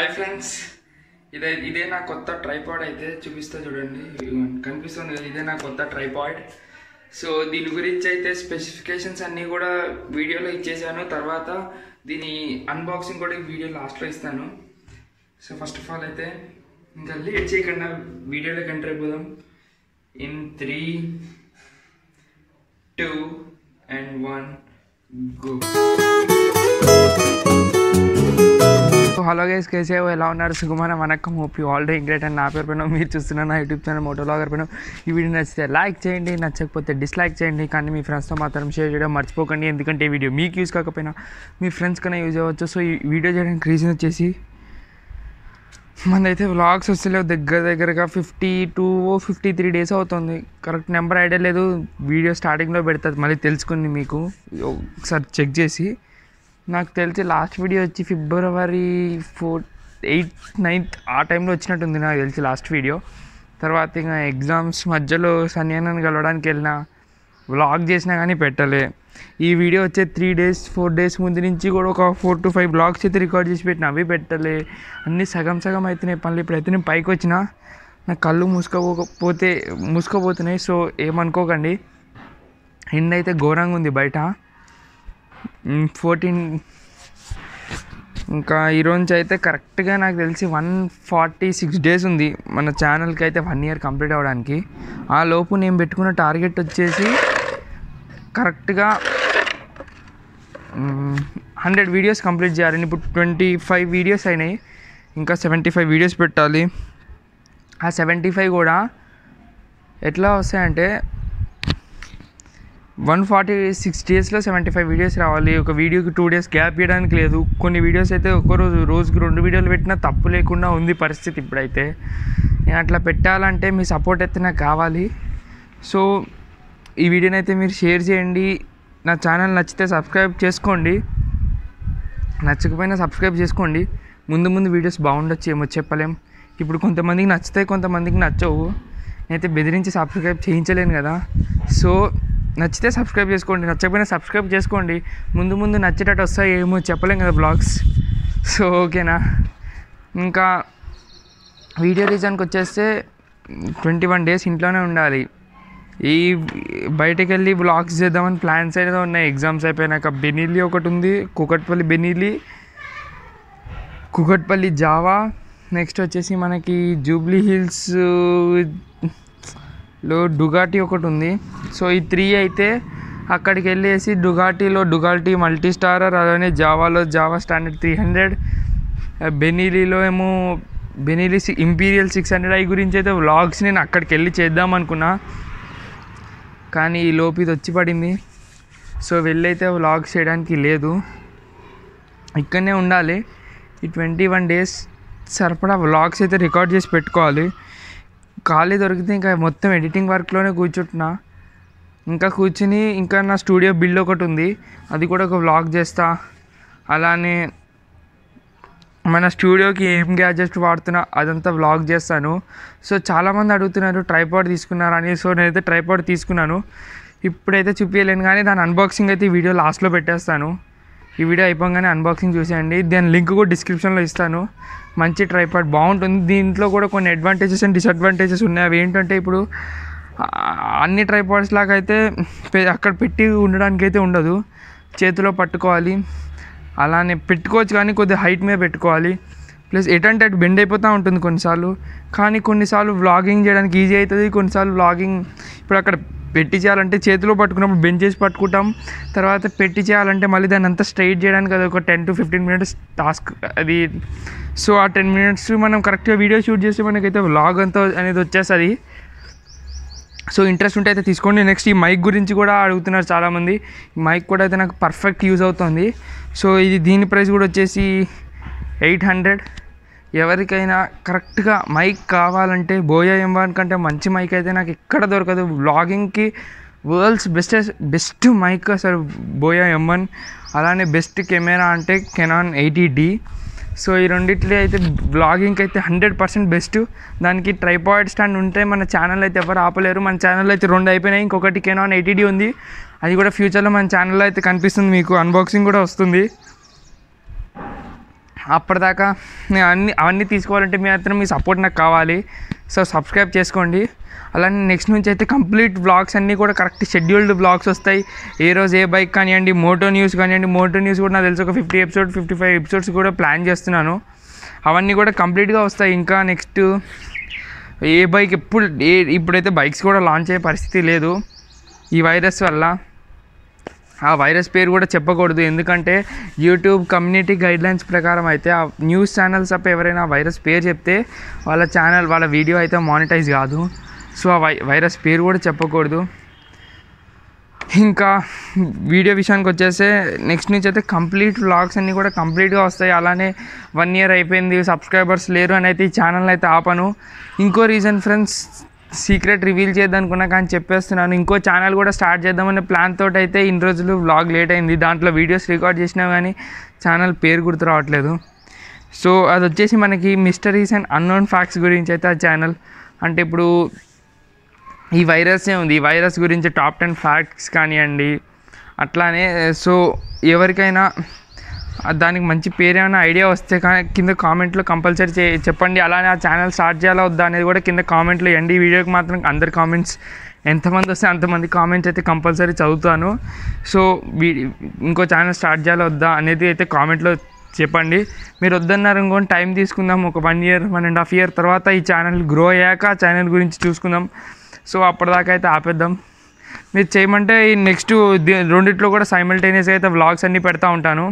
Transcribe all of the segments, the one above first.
Friends ఇదే ఇదే నా కొత్త ట్రైపాడ్ అయితే చూపిస్తా చూడండి ఇదిగోండి. కనిపిస్తుంది కదా ఇదే నా కొత్త ట్రైపాడ్ సో దీని గురించి అయితే స్పెసిఫికేషన్స్ అన్నీ కూడా వీడియోలో ఇచ్చేసాను తర్వాత దీని అన్బాక్సింగ్ కూడా ఈ వీడియో లాస్ట్లో ఇస్తాను సో ఫస్ట్ ఆఫ్ ఆల్ అయితే ఇంకా లేట్ చేయకుండా వీడియోలోకి ఎంటర్ అయిపోదాం in three two and one go hello guys కేసే ఎలా ఉన్నారు సుకుమార వనక్కం hope you all doing great and నా పేరు పైన మీరు చూస్తున్న నా యూట్యూబ్ ఛానల్ మోటో బ్లాగర్ పైన ఈ వీడియో నచ్చితే లైక్ చేయండి నచ్చకపోతే డిస్లైక్ చేయండి కానీ మీ ఫ్రెండ్స్తో మాత్రం షేర్ చేయడం మర్చిపోకండి ఎందుకంటే ఈ వీడియో మీకు యూజ్ కాకపోయినా మీ ఫ్రెండ్స్ కన్నా యూజ్ అవ్వచ్చు సో ఈ వీడియో చేయడానికి రీజన్ వచ్చేసి మనదైతే వ్లాగ్స్ వస్తలేవు దగ్గర దగ్గరగా fifty two fifty three days అవుతుంది కరెక్ట్ నెంబర్ ఐడియా లేదు వీడియో స్టార్టింగ్లో పెడుతుంది మళ్ళీ తెలుసుకుంది మీకు ఒకసారి చెక్ చేసి నాకు తెలిసి లాస్ట్ వీడియో వచ్చి ఫిబ్రవరి ఫోర్ ఎయిత్ నైన్త్ ఆ టైంలో వచ్చినట్టుంది నాకు తెలిసి లాస్ట్ వీడియో తర్వాత ఇంకా ఎగ్జామ్స్ మధ్యలో సన్యానాన్ని కలవడానికి వెళ్ళిన వ్లాగ్ చేసినా కానీ పెట్టలే ఈ వీడియో వచ్చే త్రీ డేస్ ఫోర్ డేస్ ముందు నుంచి కూడా ఒక ఫోర్ టు ఫైవ్ బ్లాగ్స్ అయితే రికార్డ్ చేసి పెట్టిన అవి పెట్టలే అన్నీ సగం సగం అవుతున్నాయి పనులు ఇప్పుడైతే నేను పైకి వచ్చిన నా కళ్ళు మూసుకోపోతే మూసుకోపోతున్నాయి సో ఏమనుకోకండి ఎండ అయితే ఘోరంగా ఉంది బయట ఫోర్టీన్ ఇంకా ఈరోజు అయితే కరెక్ట్గా నాకు తెలిసి వన్ ఫార్టీ సిక్స్ డేస్ ఉంది మన ఛానల్కి అయితే వన్ ఇయర్ కంప్లీట్ అవ్వడానికి ఆ లోపు నేను పెట్టుకున్న టార్గెట్ వచ్చేసి కరెక్ట్గా హండ్రెడ్ వీడియోస్ కంప్లీట్ చేయాలి ఇప్పుడు ట్వంటీ ఫైవ్ వీడియోస్ అయినాయి ఇంకా సెవెంటీ ఫైవ్ వీడియోస్ పెట్టాలి ఆ సెవెంటీ ఫైవ్ కూడా ఎట్లా వస్తాయంటే వన్ ఫార్టీ సిక్స్ డేస్లో సెవెంటీ ఫైవ్ వీడియోస్ రావాలి ఒక వీడియోకి టూ డేస్ గ్యాప్ ఇవ్వడానికి లేదు కొన్ని వీడియోస్ అయితే ఒక్కో రోజు రోజుకి రెండు వీడియోలు పెట్టినా తప్పు లేకుండా ఉంది పరిస్థితి ఇప్పుడైతే నేను అట్లా పెట్టాలంటే మీ సపోర్ట్ అయితే నాకు కావాలి సో ఈ వీడియోని అయితే మీరు షేర్ చేయండి నా ఛానల్ నచ్చితే సబ్స్క్రైబ్ చేసుకోండి నచ్చకపోయినా సబ్స్క్రైబ్ చేసుకోండి ముందు ముందు వీడియోస్ బాగుండొచ్చు ఏమో చెప్పలేం ఇప్పుడు కొంతమందికి నచ్చుతాయి కొంతమందికి నచ్చవు నేనైతే బెదిరించి సబ్స్క్రైబ్ చేయించలేను కదా సో నచ్చితే సబ్స్క్రైబ్ చేసుకోండి నచ్చకపోయినా సబ్స్క్రైబ్ చేసుకోండి ముందు ముందు నచ్చేటట్టు వస్తాయి ఏమో చెప్పలేం కదా బ్లాగ్స్ సో ఓకేనా ఇంకా వీడియో రీజన్కి వచ్చేస్తే ట్వంటీ వన్ డేస్ ఇంట్లోనే ఉండాలి ఈ బయటకు వెళ్ళి బ్లాగ్స్ చేద్దామని ప్లాన్స్ అయితే ఉన్నాయి ఎగ్జామ్స్ అయిపోయినాక బెనీలి ఒకటి ఉంది Kukatpally Benelli Kukatpally Jawa next వచ్చేసి మనకి జూబ్లీ హిల్స్ లో డుగాటి ఒకటి ఉంది సో ఈ త్రీ అయితే అక్కడికి వెళ్ళేసి డుగాటిలో డుగాటి మల్టీ స్టారర్ అలానే జావాలో జావా స్టాండర్డ్ త్రీ హండ్రెడ్ బెనీలీలో ఏమో Benelli Imperiale six hundred I గురించి అయితే వ్లాగ్స్ నేను అక్కడికి వెళ్ళి చేద్దాం అనుకున్నా కానీ ఈ లోపు ఇది వచ్చి పడింది సో వెళ్ళైతే వ్లాగ్స్ చేయడానికి లేదు ఇక్కడనే ఉండాలి ఈ ట్వంటీ వన్ డేస్ సరిపడా వ్లాగ్స్ అయితే రికార్డ్ చేసి పెట్టుకోవాలి ఖాళీ దొరికితే ఇంకా మొత్తం ఎడిటింగ్ వర్క్లోనే కూర్చుంటున్నా ఇంకా కూర్చుని ఇంకా నా స్టూడియో బిల్ ఒకటి ఉంది అది కూడా ఒక వ్లాగ్ చేస్తా అలానే మన స్టూడియోకి ఏం గ్యాజెట్ వాడుతున్నా అదంతా వ్లాగ్ చేస్తాను సో చాలామంది అడుగుతున్నారు ట్రైపాడ్ తీసుకున్నారని సో నేనైతే ట్రైపాడ్ తీసుకున్నాను ఇప్పుడైతే చూపించలేను కానీ దాని అన్బాక్సింగ్ అయితే ఈ వీడియో లాస్ట్లో పెట్టేస్తాను ఈ వీడియో అయిపోగానే అన్బాక్సింగ్ చూసేయండి దాని లింక్ కూడా డిస్క్రిప్షన్లో ఇస్తాను మంచి ట్రైపాడ్ బాగుంటుంది దీంట్లో కూడా కొన్ని అడ్వాంటేజెస్ అండ్ డిసడ్వాంటేజెస్ ఉన్నాయి అవి ఏంటంటే ఇప్పుడు ఆ, అన్ని ట్రైపాడ్స్ లాగా అయితే పె- అక్కడ పెట్టి ఉండడానికి అయితే ఉండదు చేతిలో పట్టుకోవాలి అలానే పెట్టుకోవచ్చు కానీ కొద్దిగా హైట్ మీద పెట్టుకోవాలి ప్లస్ ఎటంటే అటు బెండ్ అయిపోతూ ఉంటుంది కొన్నిసార్లు కానీ కొన్నిసార్లు వ్లాగింగ్ చేయడానికి ఈజీ అవుతుంది కొన్నిసార్లు వ్లాగింగ్ ఇప్పుడు అక్కడ పెట్టి చేయాలంటే చేతిలో పట్టుకున్నప్పుడు బెండ్ చేసి పట్టుకుంటాం తర్వాత పెట్టి చేయాలంటే మళ్ళీ దాన్ని అంతా స్ట్రైట్ చేయడానికి అది ఒక ten to fifteen minutes task అది సో ఆ టెన్ మినిట్స్ మనం కరెక్ట్గా వీడియో షూట్ చేస్తే మనకైతే వ్లాగ్ అంతా అనేది వచ్చేస్తుంది సో ఇంట్రెస్ట్ ఉంటే అయితే తీసుకోండి నెక్స్ట్ ఈ మైక్ గురించి కూడా అడుగుతున్నారు చాలామంది ఈ మైక్ కూడా అయితే నాకు పర్ఫెక్ట్ యూజ్ అవుతుంది సో ఇది దీని ప్రైస్ కూడా వచ్చేసి ఎయిట్ హండ్రెడ్ ఎవరికైనా కరెక్ట్గా మైక్ కావాలంటే బోయా ఎం వన్ కంటే మంచి మైక్ అయితే నాకు ఎక్కడ దొరకదు వ్లాగింగ్కి వరల్డ్స్ బెస్ట్ బెస్ట్ మైక్ అసలు బోయా ఎం వన్ అలానే బెస్ట్ కెమెరా అంటే కెనాన్ ఎయిటీ డి సో ఈ రెండిట్లో అయితే బ్లాగింగ్కి అయితే హండ్రెడ్ పర్సెంట్ బెస్ట్ దానికి ట్రైపాయిడ్ స్టాండ్ ఉంటే మన ఛానల్ అయితే ఎవరు ఆపలేరు మన ఛానల్ అయితే రెండు అయిపోయినాయి ఇంకొకటి కెనాన్ ఎయిటీడీ ఉంది అది కూడా ఫ్యూచర్లో మన ఛానల్లో అయితే కనిపిస్తుంది మీకు అన్బాక్సింగ్ కూడా వస్తుంది అప్పటిదాకా నేను అన్ని అవన్నీ తీసుకోవాలంటే మీ మాత్రం మీ సపోర్ట్ నాకు కావాలి సో సబ్స్క్రైబ్ చేసుకోండి అలానే నెక్స్ట్ నుంచి అయితే కంప్లీట్ వ్లాగ్స్ అన్నీ కూడా కరెక్ట్ షెడ్యూల్డ్ వ్లాగ్స్ వస్తాయి ఏ రోజు ఏ బైక్ కానివ్వండి మోటో న్యూస్ కానివ్వండి మోటో న్యూస్ కూడా నాకు తెలిసి ఒక fifty episode fifty five episodes కూడా ప్లాన్ చేస్తున్నాను అవన్నీ కూడా కంప్లీట్గా వస్తాయి ఇంకా నెక్స్ట్ ఏ బైక్ ఎప్పుడు ఏ ఇప్పుడైతే బైక్స్ కూడా లాంచ్ అయ్యే పరిస్థితి లేదు ఈ వైరస్ వల్ల ఆ వైరస్ పేరు కూడా చెప్పకూడదు ఎందుకంటే యూట్యూబ్ కమ్యూనిటీ గైడ్లైన్స్ ప్రకారం అయితే ఆ న్యూస్ ఛానల్స్ అప్పుడు ఎవరైనా ఆ వైరస్ పేరు చెప్తే వాళ్ళ ఛానల్ వాళ్ళ వీడియో అయితే మానిటైజ్ కాదు సో ఆ వై వైరస్ పేరు కూడా చెప్పకూడదు ఇంకా వీడియో విషయానికి వచ్చేస్తే నెక్స్ట్ నుంచి అయితే కంప్లీట్ వ్లాగ్స్ అన్నీ కూడా కంప్లీట్గా వస్తాయి అలానే వన్ ఇయర్ అయిపోయింది సబ్స్క్రైబర్స్ లేరు అని అయితే ఈ ఛానల్ అయితే ఆపను ఇంకో రీజన్ ఫ్రెండ్స్ సీక్రెట్ రివీల్ చేద్దాం అనుకున్నా కానీ చెప్పేస్తున్నాను ఇంకో ఛానల్ కూడా స్టార్ట్ చేద్దామనే ప్లాన్ తోటి అయితే ఇన్ని రోజులు వ్లాగ్ లేట్ అయింది దాంట్లో వీడియోస్ రికార్డ్ చేసినా కానీ ఛానల్ పేరు గుర్తు రావట్లేదు సో అది వచ్చేసి మనకి మిస్టరీస్ అండ్ అన్నోన్ ఫ్యాక్ట్స్ గురించి అయితే ఆ ఛానల్ అంటే ఇప్పుడు ఈ వైరసే ఉంది ఈ వైరస్ గురించి టాప్ టెన్ ఫ్యాక్ట్స్ కానివ్వండి అట్లానే సో ఎవరికైనా ఆ దానికి మంచి పేరు ఏమైనా ఐడియా వస్తే కానీ కింద కామెంట్లో కంపల్సరీ చే చెప్పండి అలానే ఆ ఛానల్ స్టార్ట్ చేయాలా వద్దా అనేది కూడా కింద కామెంట్లో ఇవ్వండి ఈ వీడియోకి మాత్రం అందరి కామెంట్స్ ఎంతమంది వస్తే అంతమంది కామెంట్స్ అయితే కంపల్సరీ చదువుతాను సో వీ ఇంకో ఛానల్ స్టార్ట్ చేయాలా వద్దా అనేది అయితే కామెంట్లో చెప్పండి మీరు వద్దన్నారు ఇంకొని టైం తీసుకుందాం ఒక one year one and half year తర్వాత ఈ ఛానల్ గ్రో అయ్యాక ఆ ఛానల్ గురించి చూసుకుందాం సో అప్పటిదాకా అయితే ఆపేద్దాం మీరు చేయమంటే ఈ నెక్స్ట్ ది- రెండిట్లో కూడా సైమల్టేనియస్గా అయితే వ్లాగ్స్ అన్నీ పెడతా ఉంటాను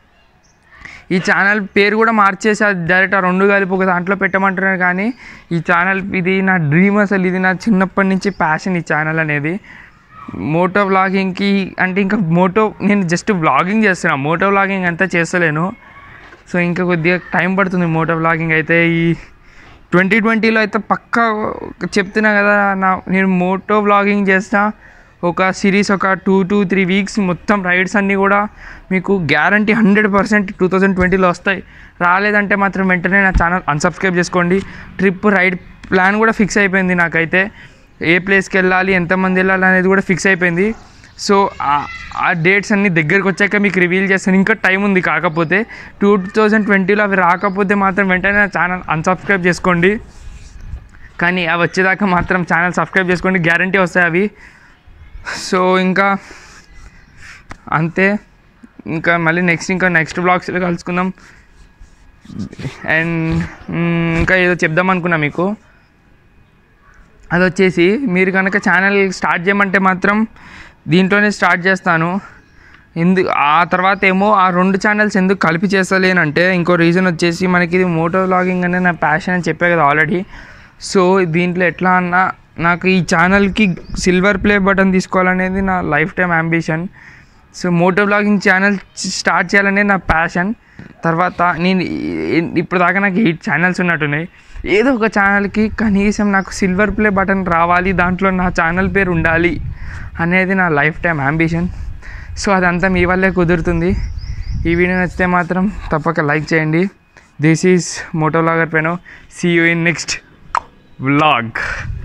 ఈ ఛానల్ పేరు కూడా మార్చేసి అది డైరెక్ట్ ఆ రెండు కలిపి ఒక దాంట్లో పెట్టమంటున్నారు కానీ ఈ ఛానల్ ఇది నా డ్రీమ్ అసలు ఇది నా చిన్నప్పటి నుంచి ప్యాషన్ ఈ ఛానల్ అనేది మోటో వ్లాగింగ్కి అంటే ఇంకా మోటో నేను జస్ట్ వ్లాగింగ్ చేస్తున్నా మోటో వ్లాగింగ్ అంతా చేస్తలేను సో ఇంకా కొద్దిగా టైం పడుతుంది మోటో వ్లాగింగ్ అయితే ఈ ట్వంటీ ట్వంటీలో అయితే పక్కా చెప్తున్నా కదా నా నేను మోటో వ్లాగింగ్ చేస్తా ఒక సిరీస్ ఒక టూ టూ త్రీ వీక్స్ మొత్తం రైడ్స్ అన్నీ కూడా మీకు guarantee hundred percent two thousand ట్వంటీలో వస్తాయి రాలేదంటే మాత్రం వెంటనే నా ఛానల్ అన్సబ్స్క్రైబ్ చేసుకోండి ట్రిప్ రైడ్ ప్లాన్ కూడా ఫిక్స్ అయిపోయింది నాకైతే ఏ ప్లేస్కి వెళ్ళాలి ఎంతమంది వెళ్ళాలి అనేది కూడా ఫిక్స్ అయిపోయింది సో ఆ- ఆ డేట్స్ అన్ని దగ్గరికి వచ్చాక మీకు రివీల్ చేస్తాను ఇంకా టైం ఉంది కాకపోతే టూ థౌజండ్ ట్వంటీలో అవి రాకపోతే మాత్రం వెంటనే నా ఛానల్ అన్సబ్స్క్రైబ్ చేసుకోండి కానీ అవి వచ్చేదాకా మాత్రం ఛానల్ సబ్స్క్రైబ్ చేసుకోండి గ్యారంటీ వస్తాయి అవి సో ఇంకా అంతే ఇంకా మళ్ళీ నెక్స్ట్ ఇంకా నెక్స్ట్ బ్లాగ్స్లో కలుసుకుందాం అండ్ ఇంకా ఏదో చెప్దాం అనుకున్నా మీకు అది వచ్చేసి మీరు కనుక ఛానల్ స్టార్ట్ చేయమంటే మాత్రం దీంట్లోనే స్టార్ట్ చేస్తాను ఎందు ఆ తర్వాత ఏమో ఆ రెండు ఛానల్స్ ఎందుకు కలిపి చేస్తలేనంటే ఇంకో రీజన్ వచ్చేసి మనకి ఇది మోటో వ్లాగింగ్ అనేది నా ప్యాషన్ అని చెప్పే కదా ఆల్రెడీ సో దీంట్లో ఎట్లా అన్నా నాకు ఈ ఛానల్కి సిల్వర్ ప్లే బటన్ తీసుకోవాలనేది నా life time ambition so moto blogging channel start చేయాలనేది నా ప్యాషన్ తర్వాత నేను ఈ- ఇప్పుడు దాకా నాకు ఎయిట్ ఛానల్స్ ఉన్నట్టున్నాయి ఏదో ఒక ఛానల్కి కనీసం నాకు సిల్వర్ ప్లే బటన్ రావాలి దాంట్లో నా ఛానల్ పేరు ఉండాలి అనేది నా లైఫ్ టైం అంబిషన్ సో అదంతా మీ వల్లే కుదురుతుంది ఈ వీడియో నచ్చితే మాత్రం తప్పక లైక్ చేయండి దిస్ ఈజ్ మోటో వ్లాగర్ పెనో see you in next vlog